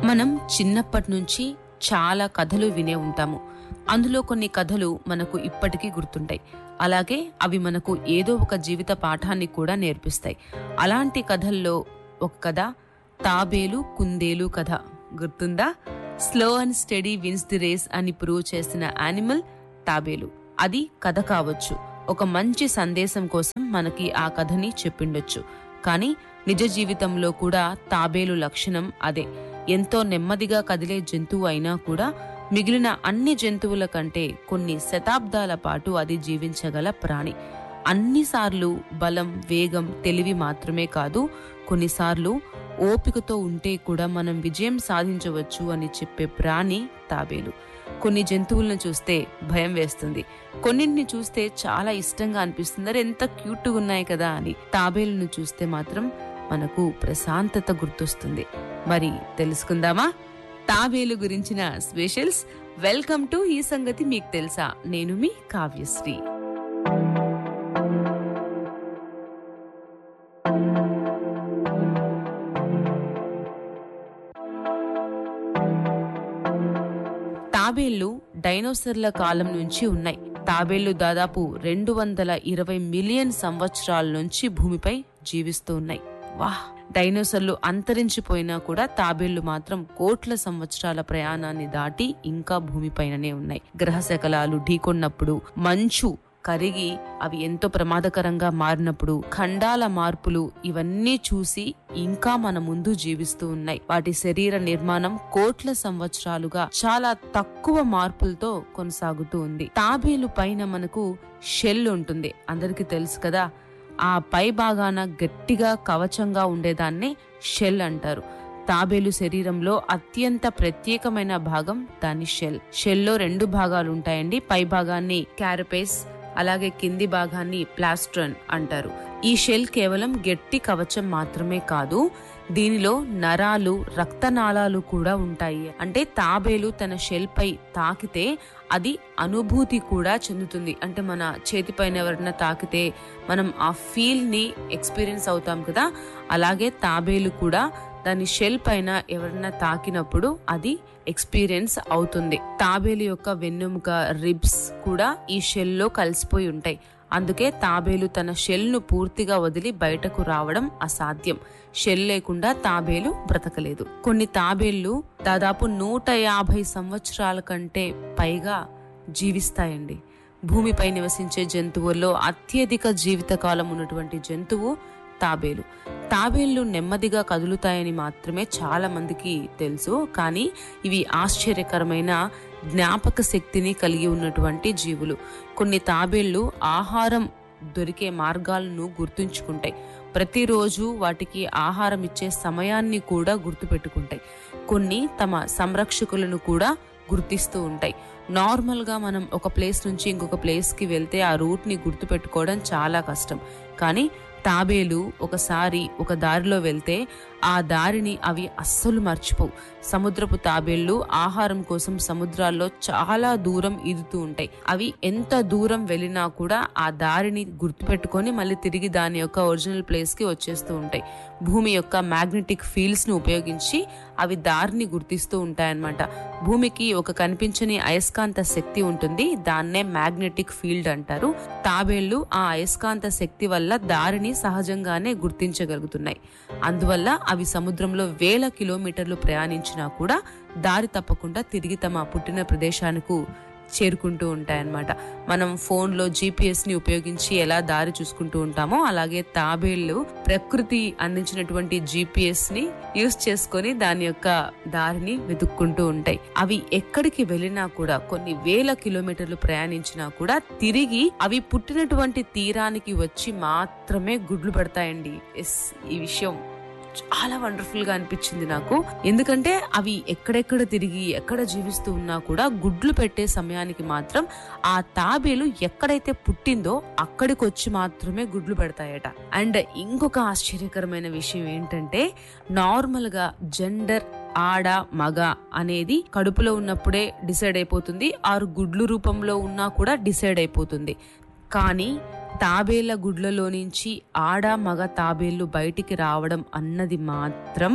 మనం చిన్నప్పటి నుంచి చాలా కథలు వినే ఉంటాము అందులో కొన్ని కథలు మనకు ఇప్పటికీ గుర్తుంటాయి అలాగే అవి మనకు ఏదో ఒక జీవిత పాఠాన్ని కూడా నేర్పిస్తాయి అలాంటి కథల్లో ఒక కథ తాబేలు కుందేలు కథ గుర్తుందా slow and steady wins the race అని ప్రూవ్ చేసిన యానిమల్ తాబేలు అది కథ కావచ్చు ఒక మంచి సందేశం కోసం మనకి ఆ కథని చెప్పిండొచ్చు కానీ నిజ జీవితంలో కూడా తాబేలు లక్షణం అదే ఎంతో నెమ్మదిగా కదిలే జంతువు అయినా కూడా మిగిలిన అన్ని జంతువుల కంటే కొన్ని శతాబ్దాల పాటు అది జీవించగల ప్రాణి అన్నిసార్లు బలం వేగం తెలివి మాత్రమే కాదు కొన్నిసార్లు ఓపికతో ఉంటే కూడా మనం విజయం సాధించవచ్చు అని చెప్పే ప్రాణి తాబేలు కొన్ని జంతువులను చూస్తే భయం వేస్తుంది కొన్నింటిని చూస్తే చాలా ఇష్టంగా అనిపిస్తుంది అరే ఎంత క్యూట్గా ఉన్నాయి కదా అని తాబేలును చూస్తే మాత్రం మనకు ప్రశాంతత గుర్తొస్తుంది మరి తెలుసుకుందామా తాబేలు గురించిన స్పెషల్స్ వెల్కమ్ టు ఈ సంగతి మీకు తెలుసా నేను మీ కావ్యశ్రీ తాబేళ్లు డైనోసర్ల కాలం నుంచి ఉన్నాయి తాబేళ్లు దాదాపు రెండు వందల ఇరవై మిలియన్ సంవత్సరాల నుంచి భూమిపై జీవిస్తూ ఉన్నాయి వాహ్ డైనోసర్లు అంతరించిపోయినా కూడా తాబేళ్లు మాత్రం కోట్ల సంవత్సరాల ప్రయాణాన్ని దాటి ఇంకా భూమిపైననే ఉన్నాయి గ్రహ శకలాలు ఢీకొన్నప్పుడు మంచు కరిగి అవి ఎంతో ప్రమాదకరంగా మారినప్పుడు ఖండాల మార్పులు ఇవన్నీ చూసి ఇంకా మన ముందు జీవిస్తూ ఉన్నాయి వాటి శరీర నిర్మాణం కోట్ల సంవత్సరాలుగా చాలా తక్కువ మార్పులతో కొనసాగుతూ ఉంది తాబేలు పైన మనకు షెల్ ఉంటుంది అందరికీ తెలుసు కదా ఆ పై భాగాన గట్టిగా కవచంగా ఉండేదాన్నే షెల్ అంటారు తాబేలు శరీరంలో అత్యంత ప్రత్యేకమైన భాగం దాని షెల్ షెల్లో రెండు భాగాలు ఉంటాయండి పై భాగాన్ని క్యారపేస్ అలాగే కింది భాగాన్ని ప్లాస్ట్రన్ అంటారు ఈ షెల్ కేవలం గట్టి కవచం మాత్రమే కాదు దీనిలో నరాలు రక్తనాళాలు కూడా ఉంటాయి అంటే తాబేలు తన షెల్ పై తాకితే అది అనుభూతి కూడా చెందుతుంది అంటే మన చేతిపైన ఎవరైనా తాకితే మనం ఆ ఫీల్ ని ఎక్స్పీరియన్స్ అవుతాం కదా అలాగే తాబేలు కూడా దాని షెల్ పైన ఎవరైనా తాకినప్పుడు అది ఎక్స్పీరియన్స్ అవుతుంది తాబేలు యొక్క వెన్నెముక రిబ్స్ కూడా ఈ షెల్లో కలిసిపోయి ఉంటాయి అందుకే తాబేలు తన షెల్ను పూర్తిగా వదిలి బయటకు రావడం అసాధ్యం షెల్ లేకుండా తాబేలు బ్రతకలేదు కొన్ని తాబేళ్లు దాదాపు నూట యాభై సంవత్సరాల కంటే పైగా జీవిస్తాయండి భూమిపై నివసించే జంతువుల్లో అత్యధిక జీవితకాలం ఉన్నటువంటి జంతువు తాబేలు తాబేళ్లు నెమ్మదిగా కదులుతాయని మాత్రమే చాలా మందికి తెలుసు కానీ ఇవి ఆశ్చర్యకరమైన జ్ఞాపక శక్తిని కలిగి ఉన్నటువంటి జీవులు కొన్ని తాబేళ్లు ఆహారం దొరికే మార్గాలను గుర్తుంచుకుంటాయి ప్రతిరోజు వాటికి ఆహారం ఇచ్చే సమయాన్ని కూడా గుర్తుపెట్టుకుంటాయి కొన్ని తమ సంరక్షకులను కూడా గుర్తిస్తూ ఉంటాయి నార్మల్గా మనం ఒక ప్లేస్ నుంచి ఇంకొక ప్లేస్కి వెళ్తే ఆ రూట్ని గుర్తుపెట్టుకోవడం చాలా కష్టం కానీ తాబేలు ఒకసారి ఒక దారిలో వెళ్తే ఆ దారిని అవి అస్సలు మర్చిపోవు సముద్రపు తాబేళ్లు ఆహారం కోసం సముద్రాల్లో చాలా దూరం ఈదుతూ ఉంటాయి అవి ఎంత దూరం వెళ్ళినా కూడా ఆ దారిని గుర్తుపెట్టుకొని మళ్ళీ తిరిగి దాని యొక్క ఒరిజినల్ ప్లేస్ కి వచ్చేస్తూ ఉంటాయి భూమి యొక్క మ్యాగ్నెటిక్ ఫీల్డ్స్ ను ఉపయోగించి అవి దారిని గుర్తిస్తూ ఉంటాయన్నమాట భూమికి ఒక కనిపించని అయస్కాంత శక్తి ఉంటుంది దాన్నే మ్యాగ్నెటిక్ ఫీల్డ్ అంటారు తాబేళ్లు ఆ అయస్కాంత శక్తి వల్ల దారిని సహజంగానే గుర్తించగలుగుతున్నాయి అందువల్ల అవి సముద్రంలో వేల కిలోమీటర్లు ప్రయాణించినా కూడా దారి తప్పకుండా తిరిగి తమ పుట్టిన ప్రదేశానికి చేరుకుంటూ ఉంటాయన్నమాట మనం ఫోన్లో జీపీఎస్ ని ఉపయోగించి ఎలా దారి చూసుకుంటూ ఉంటామో అలాగే తాబేళ్లు ప్రకృతి అందించినటువంటి జీపీఎస్ ని యూస్ చేసుకొని దాని యొక్క దారిని వెతుక్కుంటూ ఉంటాయి అవి ఎక్కడికి వెళ్ళినా కూడా కొన్ని వేల కిలోమీటర్లు ప్రయాణించినా కూడా తిరిగి అవి పుట్టినటువంటి తీరానికి వచ్చి మాత్రమే గుడ్లు పెడతాయండి ఎస్ ఈ విషయం చాలా వండర్ఫుల్ గా అనిపించింది నాకు ఎందుకంటే అవి ఎక్కడెక్కడ తిరిగి ఎక్కడ జీవిస్తూ ఉన్నా కూడా గుడ్లు పెట్టే సమయానికి మాత్రం ఆ తాబేలు ఎక్కడైతే పుట్టిందో అక్కడికి వచ్చి మాత్రమే గుడ్లు పెడతాయట అండ్ ఇంకొక ఆశ్చర్యకరమైన విషయం ఏంటంటే నార్మల్ గా జెండర్ ఆడ మగ అనేది కడుపులో ఉన్నప్పుడే డిసైడ్ అయిపోతుంది ఆరు గుడ్లు రూపంలో ఉన్నా కూడా డిసైడ్ అయిపోతుంది కానీ తాబేళ్ల గుడ్లలో నుంచి ఆడ మగ తాబేళ్లు బయటికి రావడం అన్నది మాత్రం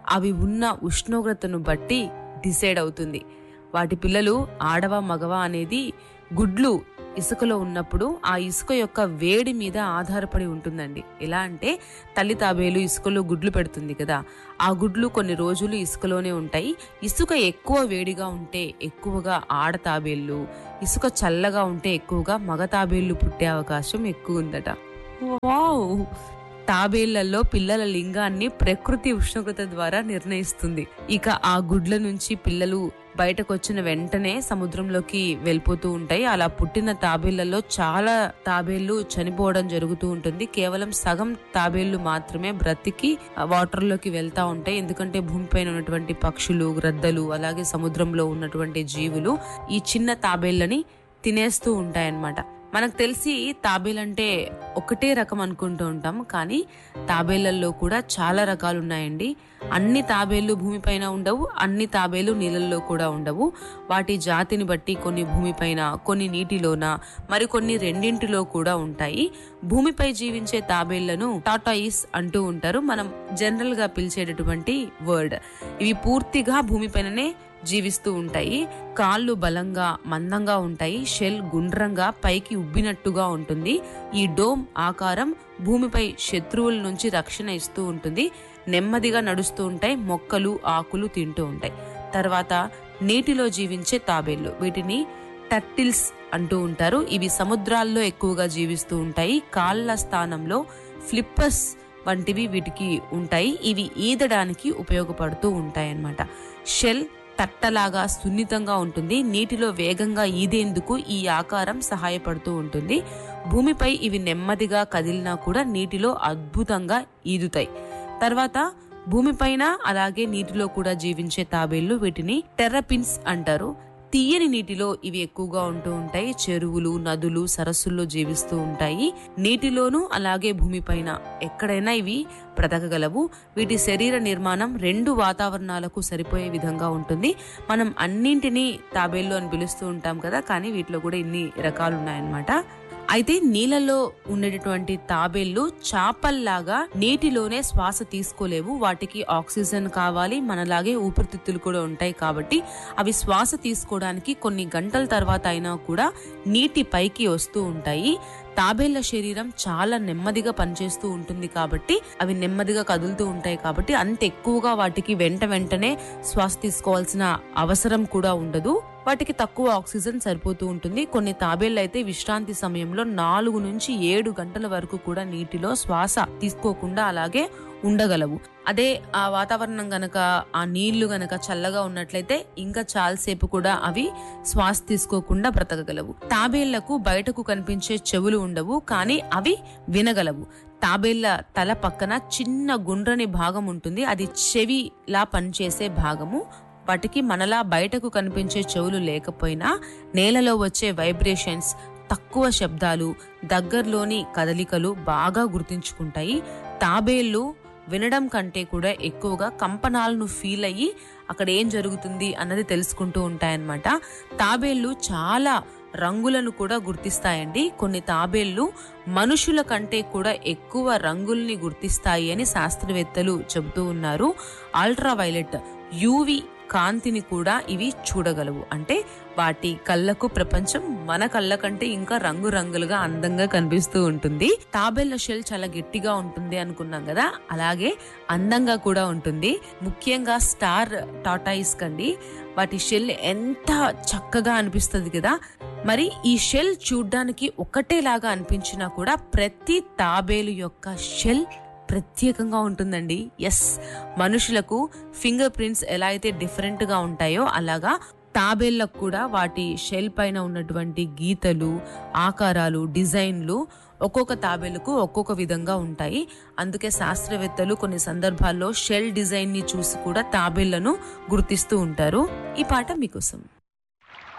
అవి ఉన్న ఉష్ణోగ్రతను బట్టి డిసైడ్ అవుతుంది వాటి పిల్లలు ఆడవ మగవ అనేది గుడ్లు ఇసుకలో ఉన్నప్పుడు ఆ ఇసుక యొక్క వేడి మీద ఆధారపడి ఉంటుందండి ఎలా అంటే తల్లి తాబేలు ఇసుకలో గుడ్లు పెడుతుంది కదా ఆ గుడ్లు కొన్ని రోజులు ఇసుకలోనే ఉంటాయి ఇసుక ఎక్కువ వేడిగా ఉంటే ఎక్కువగా ఆడ తాబేళ్ళు ఇసుక చల్లగా ఉంటే ఎక్కువగా మగ తాబేళ్లు పుట్టే అవకాశం ఎక్కువ ఉందట వావ్ తాబేళ్లలో పిల్లల లింగాన్ని ప్రకృతి ఉష్ణోగ్రత ద్వారా నిర్ణయిస్తుంది ఇక ఆ గుడ్ల నుంచి పిల్లలు బయటకు వచ్చిన వెంటనే సముద్రంలోకి వెళ్ళిపోతూ ఉంటాయి అలా పుట్టిన తాబేళ్లలో చాలా తాబేళ్లు చనిపోవడం జరుగుతూ ఉంటుంది కేవలం సగం తాబేళ్లు మాత్రమే బ్రతికి వాటర్ లోకి వెళ్తా ఉంటాయి ఎందుకంటే భూమిపైన ఉన్నటువంటి పక్షులు గ్రద్దలు అలాగే సముద్రంలో ఉన్నటువంటి జీవులు ఈ చిన్న తాబేళ్లని తినేస్తూ ఉంటాయన్నమాట మనకు తెలిసి తాబేలంటే ఒకటే రకం అనుకుంటూ ఉంటాం కానీ తాబేళ్లలో కూడా చాలా రకాలు ఉన్నాయండి అన్ని తాబేళ్లు భూమిపైన ఉండవు అన్ని తాబేలు నీళ్ళల్లో కూడా ఉండవు వాటి జాతిని బట్టి కొన్ని భూమిపైన కొన్ని నీటిలోన మరికొన్ని రెండింటిలో కూడా ఉంటాయి భూమిపై జీవించే తాబేళ్లను టాటాయిస్ అంటూ ఉంటారు మనం జనరల్ గా పిలిచేటటువంటి వర్డ్ ఇవి పూర్తిగా భూమిపైననే జీవిస్తూ ఉంటాయి కాళ్ళు బలంగా మందంగా ఉంటాయి షెల్ గుండ్రంగా పైకి ఉబ్బినట్టుగా ఉంటుంది ఈ డోమ్ ఆకారం భూమిపై శత్రువుల నుంచి రక్షణ ఇస్తూ ఉంటుంది నెమ్మదిగా నడుస్తూ ఉంటాయి మొక్కలు ఆకులు తింటూ ఉంటాయి తర్వాత నీటిలో జీవించే తాబేళ్లు వీటిని టర్టిల్స్ అంటూ ఉంటారు ఇవి సముద్రాల్లో ఎక్కువగా జీవిస్తూ ఉంటాయి కాళ్ళ స్థానంలో ఫ్లిప్పర్స్ వంటివి వీటికి ఉంటాయి ఇవి ఈదడానికి ఉపయోగపడుతూ ఉంటాయి అన్నమాట షెల్ తట్టలాగా సున్నితంగా ఉంటుంది నీటిలో వేగంగా ఈదేందుకు ఈ ఆకారం సహాయపడుతూ ఉంటుంది భూమిపై ఇవి నెమ్మదిగా కదిలినా కూడా నీటిలో అద్భుతంగా ఈదుతాయి తర్వాత భూమిపైన అలాగే నీటిలో కూడా జీవించే తాబేళ్లు వీటిని టెర్రపిన్స్ అంటారు తీయని నీటిలో ఇవి ఎక్కువగా ఉంటూ ఉంటాయి చెరువులు నదులు సరస్సుల్లో జీవిస్తూ ఉంటాయి నీటిలోనూ అలాగే భూమిపైన ఎక్కడైనా ఇవి బ్రతకగలవు వీటి శరీర నిర్మాణం రెండు వాతావరణాలకు సరిపోయే విధంగా ఉంటుంది మనం అన్నింటినీ తాబేళ్ళు అని పిలుస్తూ ఉంటాం కదా కానీ వీటిలో కూడా ఇన్ని రకాలు ఉన్నాయన్నమాట అయితే నీళ్ళలో ఉండేటటువంటి తాబేళ్లు చాపల్లాగా నీటిలోనే శ్వాస తీసుకోలేవు వాటికి ఆక్సిజన్ కావాలి మనలాగే ఊపిరితిత్తులు కూడా ఉంటాయి కాబట్టి అవి శ్వాస తీసుకోవడానికి కొన్ని గంటల తర్వాత అయినా కూడా నీటి పైకి వస్తూ ఉంటాయి తాబేళ్ల శరీరం చాలా నెమ్మదిగా పనిచేస్తూ ఉంటుంది కాబట్టి అవి నెమ్మదిగా కదులుతూ ఉంటాయి కాబట్టి అంత ఎక్కువగా వాటికి వెంట వెంటనే శ్వాస తీసుకోవాల్సిన అవసరం కూడా ఉండదు వాటికి తక్కువ ఆక్సిజన్ సరిపోతూ ఉంటుంది కొన్ని తాబేళ్లు అయితే విశ్రాంతి సమయంలో నాలుగు నుంచి ఏడు గంటల వరకు కూడా నీటిలో శ్వాస తీసుకోకుండా అలాగే ఉండగలవు అదే ఆ వాతావరణం గనక ఆ నీళ్లు గనక చల్లగా ఉన్నట్లయితే ఇంకా చాలాసేపు కూడా అవి శ్వాస తీసుకోకుండా బ్రతకగలవు తాబేళ్లకు బయటకు కనిపించే చెవులు ఉండవు కానీ అవి వినగలవు తాబేళ్ల తల పక్కన చిన్న గుండ్రని భాగం ఉంటుంది అది చెవిలా పనిచేసే భాగము వాటికి మనలా బయటకు కనిపించే చెవులు లేకపోయినా నేలలో వచ్చే వైబ్రేషన్స్ తక్కువ శబ్దాలు దగ్గరలోని కదలికలు బాగా గుర్తించుకుంటాయి తాబేళ్లు వినడం కంటే కూడా ఎక్కువగా కంపనాలను ఫీల్ అయ్యి అక్కడ ఏం జరుగుతుంది అన్నది తెలుసుకుంటూ ఉంటాయన్నమాట తాబేళ్లు చాలా రంగులను కూడా గుర్తిస్తాయండి కొన్ని తాబేళ్లు మనుషుల కంటే కూడా ఎక్కువ రంగుల్ని గుర్తిస్తాయి అని శాస్త్రవేత్తలు చెబుతూ ఉన్నారు అల్ట్రా వైలెట్ యూవి కాంతిని కూడా ఇవి చూడగలవు అంటే వాటి కళ్ళకు ప్రపంచం మన కళ్ళ కంటే ఇంకా రంగు రంగులుగా అందంగా కనిపిస్తూ ఉంటుంది తాబేళ్ల షెల్ చాలా గట్టిగా ఉంటుంది అనుకున్నాం కదా అలాగే అందంగా కూడా ఉంటుంది ముఖ్యంగా స్టార్ టాటాయిస్ కండి వాటి షెల్ ఎంత చక్కగా అనిపిస్తుంది కదా మరి ఈ షెల్ చూడ్డానికి ఒకటేలాగా అనిపించినా కూడా ప్రతి తాబేలు యొక్క షెల్ ప్రత్యేకంగా ఉంటుందండి ఎస్ మనుషులకు ఫింగర్ ప్రింట్స్ ఎలా అయితే డిఫరెంట్ గా ఉంటాయో అలాగా తాబేళ్లకు కూడా వాటి షెల్ పైన ఉన్నటువంటి గీతలు ఆకారాలు డిజైన్లు ఒక్కొక్క తాబేలుకు ఒక్కొక్క విధంగా ఉంటాయి అందుకే శాస్త్రవేత్తలు కొన్ని సందర్భాల్లో షెల్ డిజైన్ ని చూసి కూడా తాబేళ్లను గుర్తిస్తూ ఉంటారు ఈ పాట మీకోసం